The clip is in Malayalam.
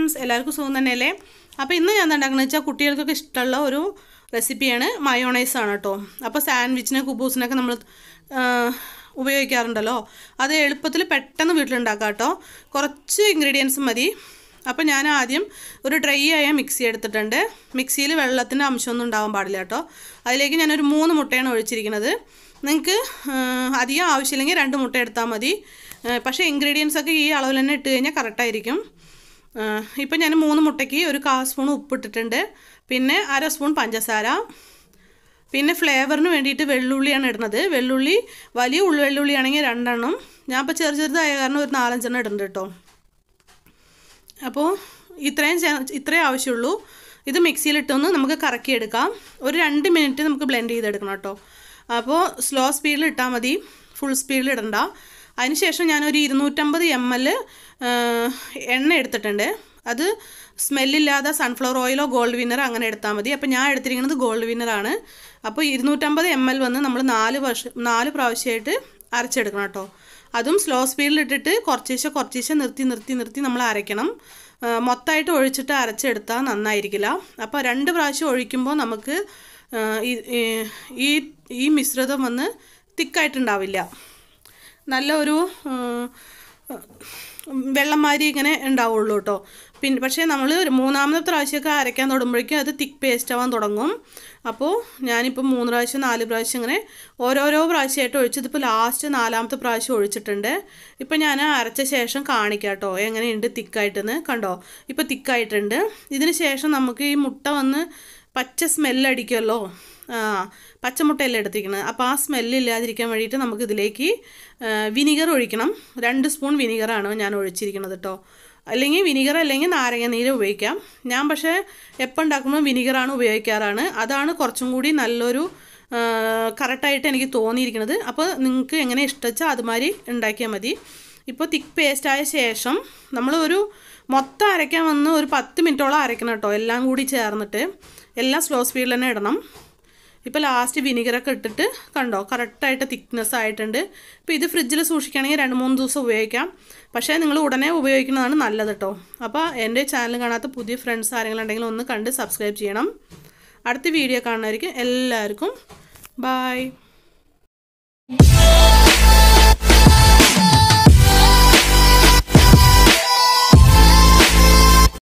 ഫ്രണ്ട്സ് എല്ലാവർക്കും സുഖം തന്നെയല്ലേ അപ്പോൾ ഇന്ന് ഞാൻ ഉണ്ടാക്കുന്നത് വെച്ചാൽ കുട്ടികൾക്കൊക്കെ ഇഷ്ടമുള്ള ഒരു റെസിപ്പിയാണ് മയോണൈസ് ആണ് കേട്ടോ അപ്പോൾ സാൻഡ്വിച്ചിന് കുബൂസിനൊക്കെ നമ്മൾ ആ, ഉപയോഗിക്കാറുണ്ടല്ലോ അത് എളുപ്പത്തിൽ പെട്ടെന്ന് വീട്ടിലുണ്ടാക്കാം കേട്ടോ കുറച്ച് ഇൻഗ്രീഡിയൻസ് മതി അപ്പോൾ ഞാൻ ആദ്യം ഒരു ഡ്രൈ ആയ മിക്സി എടുത്തിട്ടുണ്ട് മിക്സിയിൽ വെള്ളത്തിൻ്റെ അംശമൊന്നും ഉണ്ടാവാൻ പാടില്ല കേട്ടോ അതിലേക്ക് ഞാനൊരു മൂന്ന് മുട്ടയാണ് ഒഴിച്ചിരിക്കുന്നത് നിങ്ങൾക്ക് അധികം ആവശ്യമില്ലെങ്കിൽ രണ്ട് മുട്ട എടുത്താൽ മതി ആ, പക്ഷേ ഇൻഗ്രീഡിയൻസ് ഒക്കെ ഈ അളവിൽ തന്നെ ഇട്ട് കഴിഞ്ഞാൽ കറക്റ്റായിരിക്കും ഇപ്പം ഞാൻ മൂന്ന് മുട്ടയ്ക്ക് ഒരു കാ സ്പൂൺ ഉപ്പിട്ടിട്ടുണ്ട് പിന്നെ അര സ്പൂൺ പഞ്ചസാര പിന്നെ ഫ്ലേവറിന് വേണ്ടിയിട്ട് വെള്ളുള്ളിയാണ് ഇടുന്നത് വെള്ളുള്ളി വലിയ ഉള്ളി വെള്ളുള്ളി ആണെങ്കിൽ രണ്ടെണ്ണം ഞാൻ ഇപ്പോൾ ചെറു ചെറുതായ കാരണം ഒരു നാലഞ്ചെണ്ണം ഇടുന്നുണ്ട് കേട്ടോ അപ്പോൾ ഇത്രയും ചെ- ഇത്രയും ആവശ്യമുള്ളൂ ഇത് മിക്സിയിലിട്ടൊന്ന് നമുക്ക് കറക്കിയെടുക്കാം ഒരു രണ്ട് മിനിറ്റ് നമുക്ക് ബ്ലെൻഡ് ചെയ്തെടുക്കണം കേട്ടോ അപ്പോൾ സ്ലോ സ്പീഡിൽ ഇട്ടാൽ മതി ഫുൾ സ്പീഡിൽ ഇടണ്ട അതിനുശേഷം ഞാനൊരു ഇരുന്നൂറ്റമ്പത് എം എൽ എണ്ണ എടുത്തിട്ടുണ്ട് അത് സ്മെല്ലില്ലാതെ സൺഫ്ലവർ ഓയിലോ ഗോൾഡ് വിന്നർ അങ്ങനെ എടുത്താൽ മതി അപ്പോൾ ഞാൻ എടുത്തിരിക്കുന്നത് ഗോൾഡ് വിന്നറാണ് അപ്പോൾ ഇരുന്നൂറ്റമ്പത് എം എൽ വന്ന് നമ്മൾ നാല് വർഷം നാല് പ്രാവശ്യമായിട്ട് അരച്ചെടുക്കണം കേട്ടോ അതും സ്ലോ സ്പീഡിൽ ഇട്ടിട്ട് കുറച്ചേശ്ശെ കുറച്ചേശ്ശെ നിർത്തി നിർത്തി നിർത്തി നമ്മൾ അരയ്ക്കണം ആ, മൊത്തമായിട്ട് ഒഴിച്ചിട്ട് അരച്ചെടുത്താൽ നന്നായിരിക്കില്ല അപ്പോൾ രണ്ട് പ്രാവശ്യം ഒഴിക്കുമ്പോൾ നമുക്ക് ആ, ഈ- ഈ ഈ മിശ്രിതം വന്ന് തിക്കായിട്ടുണ്ടാവില്ല നല്ല ഒരു വെള്ളംമാരി ഇങ്ങനെ ഉണ്ടാവുള്ളൂ കേട്ടോ പിന്നെ പക്ഷേ നമ്മൾ ഒരു മൂന്നാമത്തെ പ്രാവശ്യമൊക്കെ അരയ്ക്കാൻ തുടങ്ങുമ്പോഴേക്കും അത് തിക്ക് പേസ്റ്റ് ആവാൻ തുടങ്ങും അപ്പോൾ ഞാനിപ്പോൾ മൂന്ന് പ്രാവശ്യം നാല് പ്രാവശ്യം ഇങ്ങനെ ഓരോരോ പ്രാവശ്യമായിട്ട് ഒഴിച്ചത് ഇപ്പോൾ ലാസ്റ്റ് നാലാമത്തെ പ്രാവശ്യം ഒഴിച്ചിട്ടുണ്ട് ഇപ്പോൾ ഞാൻ അരച്ച ശേഷം കാണിക്കാം കേട്ടോ എങ്ങനെയുണ്ട് തിക്കായിട്ടെന്ന് കണ്ടോ ഇപ്പോൾ തിക്കായിട്ടുണ്ട് ഇതിന് ശേഷം നമുക്ക് ഈ മുട്ട വന്ന് പച്ച സ്മെല്ലടിക്കുമല്ലോ ആ പച്ചമുട്ടയല്ലേ എടുത്തിരിക്കുന്നത് അപ്പോൾ ആ സ്മെല്ല് ഇല്ലാതിരിക്കാൻ വേണ്ടിയിട്ട് നമുക്ക് ഇതിലേക്ക് വിനിഗർ ഒഴിക്കണം രണ്ട് സ്പൂൺ വിനിഗറാണ് ഞാൻ ഒഴിച്ചിരിക്കുന്നത് കേട്ടോ അല്ലെങ്കിൽ വിനിഗർ അല്ലെങ്കിൽ നാരങ്ങ നീര് ഉപയോഗിക്കാം ഞാൻ പക്ഷേ എപ്പോൾ ഉണ്ടാക്കുമ്പോൾ വിനിഗറാണ് ഉപയോഗിക്കാറാണ് അതാണ് കുറച്ചും കൂടി നല്ലൊരു കറക്റ്റായിട്ട് എനിക്ക് തോന്നിയിരിക്കുന്നത് അപ്പോൾ നിങ്ങൾക്ക് എങ്ങനെ ഇഷ്ടവെച്ചാൽ അതുമാതിരി ഉണ്ടാക്കിയാൽ മതി ഇപ്പോൾ തിക്ക് പേസ്റ്റ് ആയ ശേഷം നമ്മൾ ഒരു മൊത്തം അരയ്ക്കാൻ വന്ന് ഒരു പത്ത് മിനിറ്റോളം അരയ്ക്കണം കേട്ടോ എല്ലാം കൂടി ചേർന്നിട്ട് എല്ലാം സ്ലോ സ്പീഡിൽ തന്നെ ഇടണം ഇപ്പോൾ ലാസ്റ്റ് വിനിഗറൊക്കെ ഇട്ടിട്ട് കണ്ടോ കറക്റ്റായിട്ട് തിക്നെസ് ആയിട്ടുണ്ട് ഇപ്പോൾ ഇത് ഫ്രിഡ്ജിൽ സൂക്ഷിക്കുകയാണെങ്കിൽ രണ്ട് മൂന്ന് ദിവസം ഉപയോഗിക്കാം പക്ഷേ നിങ്ങൾ ഉടനെ ഉപയോഗിക്കുന്നതാണ് നല്ലത് കേട്ടോ അപ്പോൾ എൻ്റെ ചാനൽ കാണാത്ത പുതിയ ഫ്രണ്ട്സ് ആരെങ്കിലും ഉണ്ടെങ്കിൽ ഒന്ന് കണ്ട് സബ്സ്ക്രൈബ് ചെയ്യണം അടുത്ത വീഡിയോ കാണുന്നവർക്ക് എല്ലാവർക്കും ബായ്